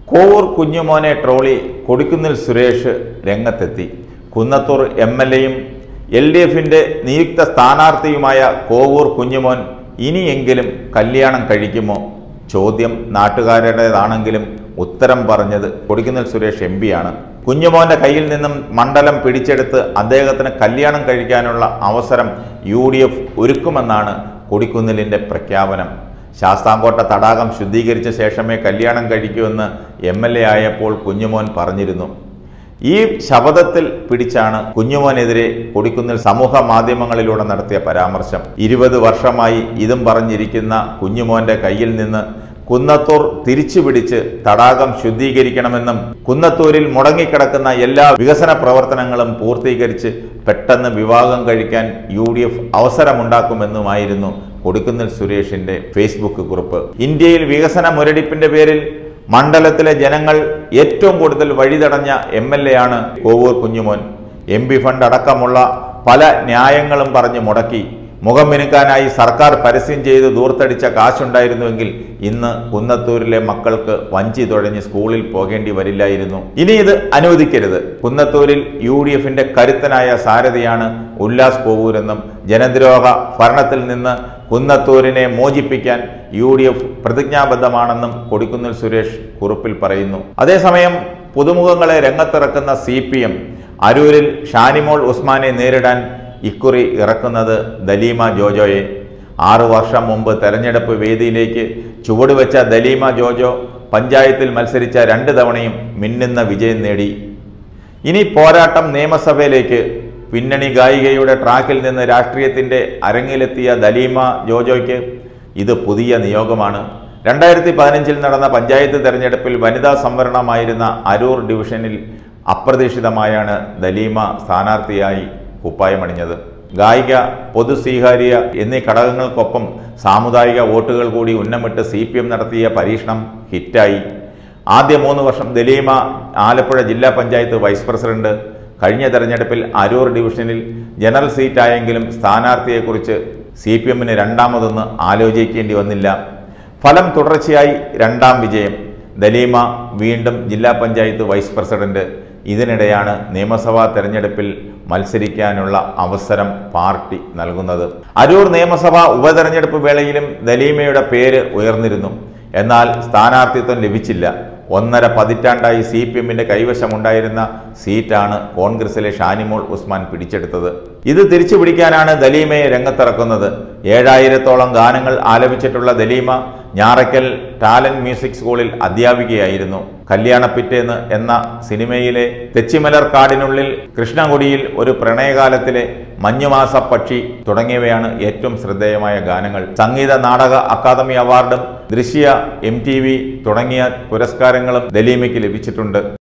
കോവൂർ കുഞ്ഞുമോനെ ട്രോളി കൊടിക്കുന്നിൽ സുരേഷ് രംഗത്തെത്തി കുന്നത്തൂർ എം എൽ എയും എൽ ഡി എഫിന്റെ നിയുക്ത സ്ഥാനാർത്ഥിയുമായ കോവൂർ കുഞ്ഞുമോൻ ഇനിയെങ്കിലും കല്യാണം കഴിക്കുമോ ചോദ്യം നാട്ടുകാരുടേതാണെങ്കിലും ഉത്തരം പറഞ്ഞത് കൊടിക്കുന്നിൽ സുരേഷ് എം പിയാണ് കുഞ്ഞുമോന്റെ കയ്യിൽ നിന്നും മണ്ഡലം പിടിച്ചെടുത്ത് അദ്ദേഹത്തിന് കല്യാണം കഴിക്കാനുള്ള അവസരം യു ഡി എഫ് ഒരുക്കുമെന്നാണ് കൊടിക്കുന്നിലിന്റെ പ്രഖ്യാപനം ശാസ്താംകോട്ട തടാകം ശുദ്ധീകരിച്ച ശേഷമേ കല്യാണം കഴിക്കൂവെന്ന് എം എൽ എ ആയപ്പോൾ കുഞ്ഞുമോൻ പറഞ്ഞിരുന്നു ഈ ശപഥത്തിൽ പിടിച്ചാണ് കുഞ്ഞുമോനെതിരെ കൊടിക്കുന്നിൽ സമൂഹ മാധ്യമങ്ങളിലൂടെ നടത്തിയ പരാമർശം ഇരുപത് വർഷമായി ഇതും പറഞ്ഞിരിക്കുന്ന കുഞ്ഞുമോന്റെ കയ്യിൽ നിന്ന് കുന്നത്തൂർ തിരിച്ചു പിടിച്ച് തടാകം ശുദ്ധീകരിക്കണമെന്നും കുന്നത്തൂരിൽ മുടങ്ങിക്കിടക്കുന്ന എല്ലാ വികസന പ്രവർത്തനങ്ങളും പൂർത്തീകരിച്ച് പെട്ടെന്ന് വിവാഹം കഴിക്കാൻ യു ഡി എഫ് അവസരമുണ്ടാക്കുമെന്നുമായിരുന്നു കൊടിക്കുന്നിൽ സുരേഷിന്റെ ഫേസ്ബുക്ക് കുറിപ്പ് ഇന്ത്യയിൽ വികസന മുരടിപ്പിന്റെ പേരിൽ മണ്ഡലത്തിലെ ജനങ്ങൾ ഏറ്റവും കൂടുതൽ വഴിതടഞ്ഞ എം എൽ എ ആണ് Kovoor Kunjumon M P fund അടക്കമുള്ള പല ന്യായങ്ങളും പറഞ്ഞ് മുടക്കി മുഖം മിനുക്കാനായി സർക്കാർ പരസ്യം ചെയ്ത് ദൂർത്തടിച്ച കാശുണ്ടായിരുന്നുവെങ്കിൽ ഇന്ന് കുന്നത്തൂരിലെ മക്കൾക്ക് വഞ്ചി തുഴഞ്ഞ് സ്കൂളിൽ പോകേണ്ടി വരില്ലായിരുന്നു ഇനി ഇത് അനുവദിക്കരുത് കുന്നത്തൂരിൽ യു ഡി എഫിന്റെ കരുത്തനായ സാരഥിയാണ് ഉല്ലാസ് കോവൂരെന്നും ജനദ്രോഹ ഭരണത്തിൽ നിന്ന് കുന്നത്തൂരിനെ മോചിപ്പിക്കാൻ യു ഡി എഫ് പ്രതിജ്ഞാബദ്ധമാണെന്നും കൊടിക്കുന്നിൽ സുരേഷ് കുറിപ്പിൽ പറയുന്നു അതേസമയം പുതുമുഖങ്ങളെ രംഗത്തിറക്കുന്ന സി പി എം അരൂരിൽ ഷാനിമോൾ ഉസ്മാനെ നേരിടാൻ ഇക്കുറി ഇറക്കുന്നത് ദലീമ ജോജോയെ ആറു വർഷം മുമ്പ് തെരഞ്ഞെടുപ്പ് വേദിയിലേക്ക് ചുവടുവെച്ച ദലീമ ജോജോ പഞ്ചായത്തിൽ മത്സരിച്ച രണ്ട് തവണയും മിന്നുന്ന വിജയം നേടി ഇനി പോരാട്ടം നിയമസഭയിലേക്ക് പിന്നണി ഗായികയുടെ ട്രാക്കിൽ നിന്ന് രാഷ്ട്രീയത്തിന്റെ അരങ്ങിലെത്തിയ ദലീമ ജോജോയ്ക്ക് ഇത് പുതിയ നിയോഗമാണ് രണ്ടായിരത്തി പതിനഞ്ചിൽ നടന്ന പഞ്ചായത്ത് തെരഞ്ഞെടുപ്പിൽ വനിതാ സംവരണമായിരുന്ന അരൂർ ഡിവിഷനിൽ അപ്രതീക്ഷിതമായാണ് ദലീമ സ്ഥാനാർത്ഥിയായി കുപ്പായമണിഞ്ഞത് ഗായിക പൊതു സ്വീകാര്യ എന്നീ ഘടകങ്ങൾക്കൊപ്പം സാമുദായിക വോട്ടുകൾ കൂടി ഉന്നമിട്ട് സി പി എം നടത്തിയ പരീക്ഷണം ഹിറ്റായി ആദ്യ മൂന്ന് വർഷം ദലീമ ആലപ്പുഴ ജില്ലാ പഞ്ചായത്ത് വൈസ് പ്രസിഡന്റ് കഴിഞ്ഞ തെരഞ്ഞെടുപ്പിൽ അരൂർ ഡിവിഷനിൽ ജനറൽ സീറ്റായെങ്കിലും സ്ഥാനാർത്ഥിയെക്കുറിച്ച് സി പി എമ്മിന് രണ്ടാമതൊന്ന് ആലോചിക്കേണ്ടി വന്നില്ല ഫലം തുടർച്ചയായി രണ്ടാം വിജയം ദലീമ വീണ്ടും ജില്ലാ പഞ്ചായത്ത് വൈസ് പ്രസിഡന്റ് ഇതിനിടെയാണ് നിയമസഭാ തെരഞ്ഞെടുപ്പിൽ മത്സരിക്കാനുള്ള അവസരം പാർട്ടി നൽകുന്നത് അരൂർ നിയമസഭാ ഉപതെരഞ്ഞെടുപ്പ് വേളയിലും ദലീമയുടെ പേര് ഉയർന്നിരുന്നു എന്നാൽ സ്ഥാനാർത്ഥിത്വം ലഭിച്ചില്ല ഒന്നര പതിറ്റാണ്ടായി സി പി എമ്മിന്റെ കൈവശമുണ്ടായിരുന്ന സീറ്റാണ് കോൺഗ്രസിലെ ഷാനിമോൾ ഉസ്മാൻ പിടിച്ചെടുത്തത് ഇത് തിരിച്ചു പിടിക്കാനാണ് ദലീമയെ രംഗത്തിറക്കുന്നത് ഏഴായിരത്തോളം ഗാനങ്ങൾ ആലപിച്ചിട്ടുള്ള ദലീമ ഞാറയ്ക്കൽ ടാലന്റ് മ്യൂസിക് സ്കൂളിൽ അധ്യാപികയായിരുന്നു കല്യാണപ്പിറ്റേന്ന് എന്ന സിനിമയിലെ തെച്ചിമലർ കാടിനുള്ളിൽ കൃഷ്ണകുടിയിൽ ഒരു പ്രണയകാലത്തിലെ മഞ്ഞുമാസ പക്ഷി തുടങ്ങിയവയാണ് ഏറ്റവും ശ്രദ്ധേയമായ ഗാനങ്ങൾ സംഗീത നാടക അക്കാദമി അവാർഡും ദൃശ്യ എം ടി വി തുടങ്ങിയ പുരസ്കാരങ്ങളും ദലീമയ്ക്ക് ലഭിച്ചിട്ടുണ്ട്